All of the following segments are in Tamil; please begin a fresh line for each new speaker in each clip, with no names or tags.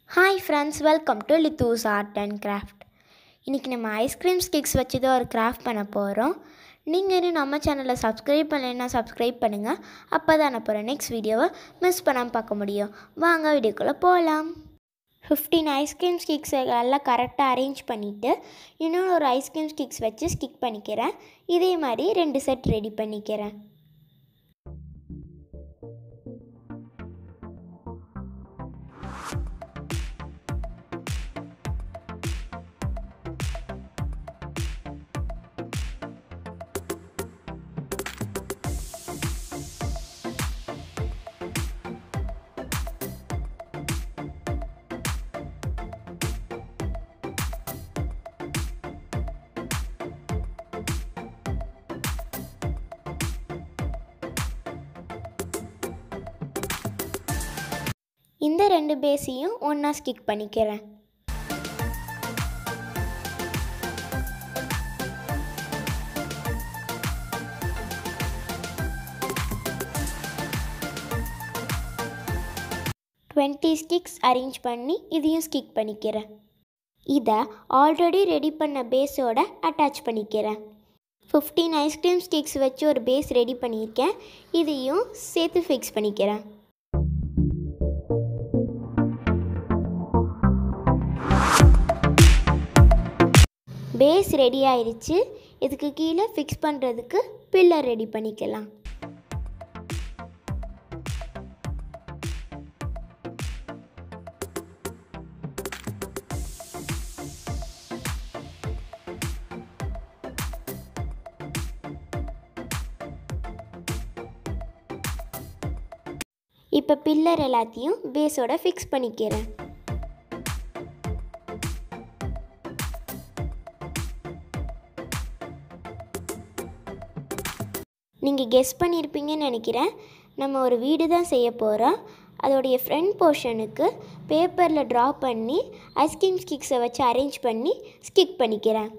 hi friends welcome to Lithu's art and craft இன்றைக்கி நம்ம ஐஸ்கிரீம் ஸ்டிக்ஸ் வச்சு தான் ஒரு கிராஃப்ட் பண்ண போகிறோம் நீங்கள் இன்னும் நம்ம சேனலை சப்ஸ்கிரைப் பண்ணலைன்னா சப்ஸ்கிரைப் பண்ணுங்கள் அப்போ தான் நான் போகிற நெக்ஸ்ட் வீடியோவை மிஸ் பண்ணாமல் பார்க்க முடியும் வாங்க வீடியோக்குள்ளே போகலாம் ஃபிஃப்டீன் ஐஸ்கிரீம் ஸ்டிக்ஸை எல்லாம் கரெக்டாக அரேஞ்ச் பண்ணிவிட்டு இன்னொன்று ஒரு ஐஸ்கிரீம் ஸ்டிக்ஸ் வச்சு ஸ்டிக் பண்ணிக்கிறேன் இதே மாதிரி ரெண்டு செட் ரெடி பண்ணிக்கிறேன் இந்த ரெண்டு பேஸையும் ஒன்றா ஸ்டிக் பண்ணிக்கிறேன் டுவெண்ட்டி ஸ்டிக்ஸ் அரேஞ்ச் பண்ணி இதையும் ஸ்டிக் பண்ணிக்கிறேன் இதை ஆல்ரெடி ரெடி பண்ண பேஸோட அட்டாச் பண்ணிக்கிறேன் ஃபிஃப்டீன் ஐஸ்கிரீம் ஸ்டிக்ஸ் வச்சு ஒரு பேஸ் ரெடி பண்ணியிருக்கேன் இதையும் சேர்த்து ஃபிக்ஸ் பண்ணிக்கிறேன் பேஸ் ரெடி ஆயிடுச்சு இதுக்கு கீழே ஃபிக்ஸ் பண்ணுறதுக்கு பில்லர் ரெடி பண்ணிக்கலாம் இப்போ பில்லர் எல்லாத்தையும் பேஸோட ஃபிக்ஸ் பண்ணிக்கிறேன் நீங்கள் கெஸ் பண்ணியிருப்பீங்கன்னு நினைக்கிறேன் நம்ம ஒரு வீடு தான் செய்ய போகிறோம் அதோடைய ஃப்ரண்ட் போர்ஷனுக்கு பேப்பரில் ட்ரா பண்ணி ஐஸ்கிரீம் ஸ்டிக்ஸை வச்சு அரேஞ்ச் பண்ணி ஸ்டிக் பண்ணிக்கிறேன்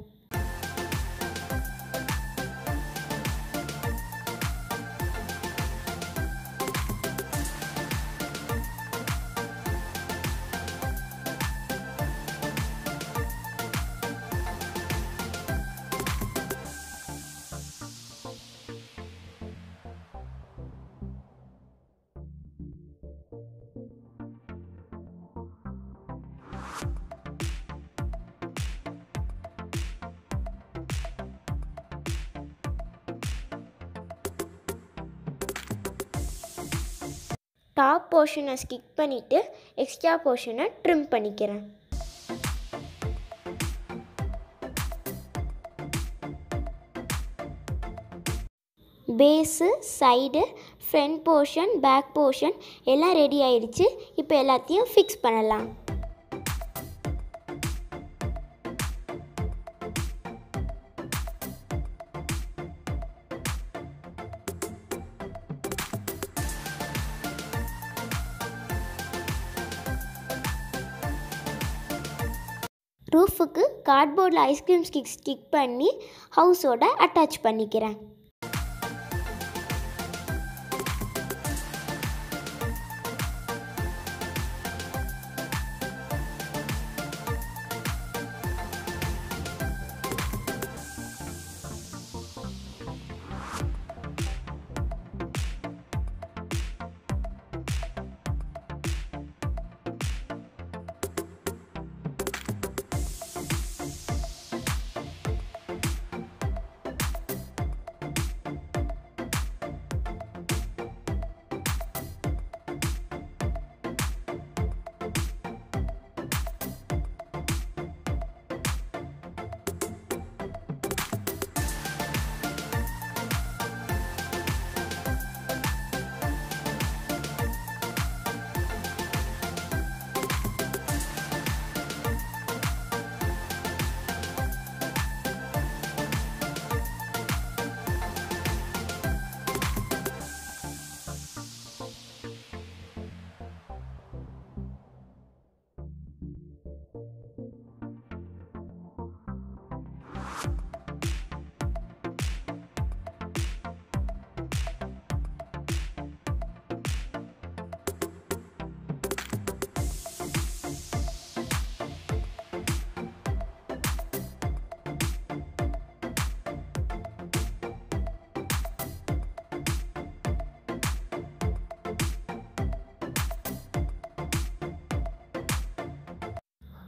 டாப் போர்ஷனை ஸ்கிக் பண்ணிவிட்டு எக்ஸ்ட்ரா போர்ஷனை ட்ரிம் பண்ணிக்கிறேன் base side front portion back portion எல்லாம் ரெடி ஆயிடுச்சு இப்போ எல்லாத்தையும் ஃபிக்ஸ் பண்ணலாம் ரூஃபுக்கு கார்ட்போர்டில் ஐஸ்கிரீம் ஸ்டிக் ஸ்டிக் பண்ணி ஹவுஸோட அட்டாச் பண்ணிக்கிறேன்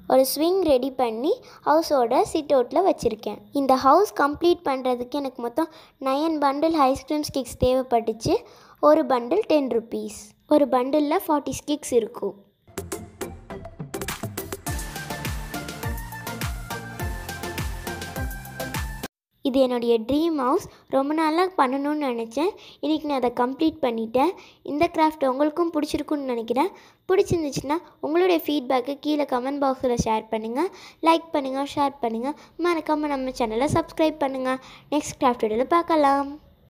ஒரு ஸ்விங் ரெடி பண்ணி ஹவுஸோட சிட் அவுட்டில் வச்சுருக்கேன் இந்த ஹவுஸ் கம்ப்ளீட் பண்ணுறதுக்கு எனக்கு மொத்தம் நயன் பண்டில் ஐஸ்கிரீம் ஸ்டிக்ஸ் தேவைப்பட்டுச்சு ஒரு பண்டில் டென் ருபீஸ் ஒரு பண்டிலில் ஃபார்ட்டி ஸ்டிக்ஸ் இருக்கும் இது என்னுடைய ட்ரீம் ஹவுஸ் ரொம்ப நாளாக பண்ணணும்னு நினச்சேன் இன்றைக்கி நான் அதை கம்ப்ளீட் பண்ணிட்டேன் இந்த கிராஃப்ட் உங்களுக்கும் பிடிச்சிருக்குன்னு நினைக்கிறேன் பிடிச்சிருந்துச்சுன்னா உங்களுடைய ஃபீட்பேக்கை கீழே கமெண்ட் பாக்ஸில் ஷேர் பண்ணுங்கள் லைக் பண்ணுங்கள் ஷேர் பண்ணுங்கள் மறக்காமல் நம்ம சேனலை சப்ஸ்கிரைப் பண்ணுங்கள் நெக்ஸ்ட் கிராஃப்ட் வீடியோவில் பார்க்கலாம்